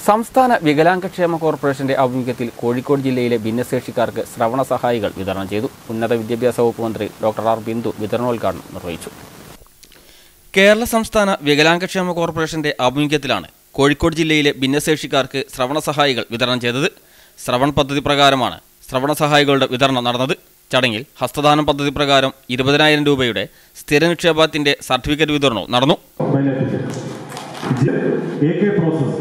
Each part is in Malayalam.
സംസ്ഥാന വികലാംഗക്ഷേമ കോർപ്പറേഷന്റെ ആഭിമുഖ്യത്തിൽ കോഴിക്കോട് ജില്ലയിലെ ഭിന്നശേഷിക്കാർക്ക് ശ്രവണ സഹായികൾ വിതരണം ചെയ്തു ഉന്നത വിദ്യാഭ്യാസ വകുപ്പ് മന്ത്രി ഡോക്ടർ ആർ ബിന്ദു വിതരണോദ്ഘാടനം നിർവഹിച്ചു കേരള സംസ്ഥാന വികലാംഗക്ഷേമ കോർപ്പറേഷന്റെ ആഭിമുഖ്യത്തിലാണ് കോഴിക്കോട് ജില്ലയിലെ ഭിന്നശേഷിക്കാർക്ക് ശ്രവണ സഹായികൾ വിതരണം ചെയ്തത് ശ്രവൺ പദ്ധതി പ്രകാരമാണ് ശ്രവണ സഹായികളുടെ വിതരണം നടന്നത് ചടങ്ങിൽ ഹസ്തദാനം പദ്ധതി പ്രകാരം ഇരുപതിനായിരം രൂപയുടെ സ്ഥിര നിക്ഷേപത്തിന്റെ സർട്ടിഫിക്കറ്റ് വിതരണവും നടന്നു എ കെ പ്രോസസ്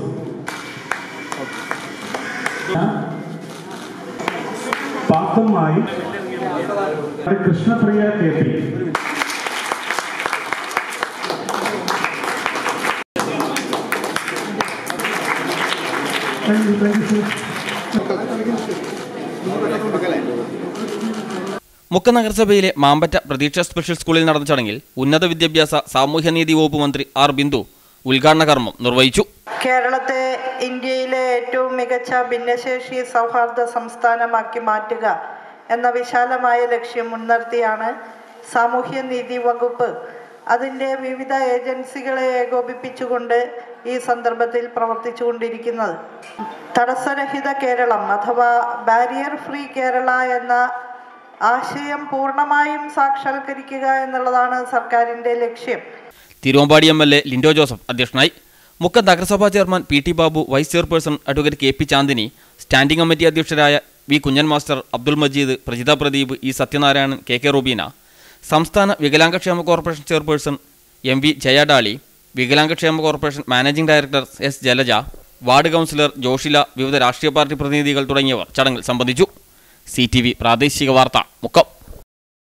പാത്തമായി Krishnapriya K P thank you thank you sir Mukkam നഗരസഭയിലെ മാമ്പറ്റ പ്രതീക്ഷ സ്പെഷ്യൽ സ്കൂളിൽ നടന്ന ചടങ്ങിൽ ഉന്നത വിദ്യാഭ്യാസ സാമൂഹ്യനീതി വകുപ്പ് മന്ത്രി ആർ ബിന്ദു ഉദ്ഘാടന കർമ്മം നിർവഹിച്ചു കേരളത്തെ ഇന്ത്യയിലെ ഏറ്റവും മികച്ച ഭിന്നശേഷി സൗഹാർദ്ദ സംസ്ഥാനമാക്കി മാറ്റുക എന്ന വിശാലമായ ലക്ഷ്യം മുൻനിർത്തിയാണ് സാമൂഹ്യനീതി വകുപ്പ് അതിൻ്റെ വിവിധ ഏജൻസികളെ ഏകോപിപ്പിച്ചുകൊണ്ട് ഈ സന്ദർഭത്തിൽ പ്രവർത്തിച്ചുകൊണ്ടിരിക്കുന്നത് തടസ്സരഹിത കേരളം അഥവാ ബാരിയർ ഫ്രീ കേരള എന്ന ആശയം പൂർണ്ണമായും സാക്ഷാത്കരിക്കുക എന്നുള്ളതാണ് സർക്കാരിൻ്റെ ലക്ഷ്യം Thiruvambady M L A Lindo Joseph അധ്യക്ഷനായി മുക്ക നഗരസഭാ chairman P T Babu vice chairperson advocate K P Chandini standing committee അധ്യക്ഷരായ V Kunhan master Abdul Majeed Prajitha Pradeep E Sathyanarayanan K K Rubeena സംസ്ഥാന വികലാംഗക്ഷേമ corporation chairperson M V Jayadali വികലാംഗക്ഷേമ corporation managing director S Jalaja ward councillor Joshila വിവിധ രാഷ്ട്രീയ പാർട്ടി പ്രതിനിധികൾ തുടങ്ങിയവർ ചടങ്ങിൽ സംബന്ധിച്ചു സി ടി വി പ്രാദേശിക വാർത്ത മുക്കം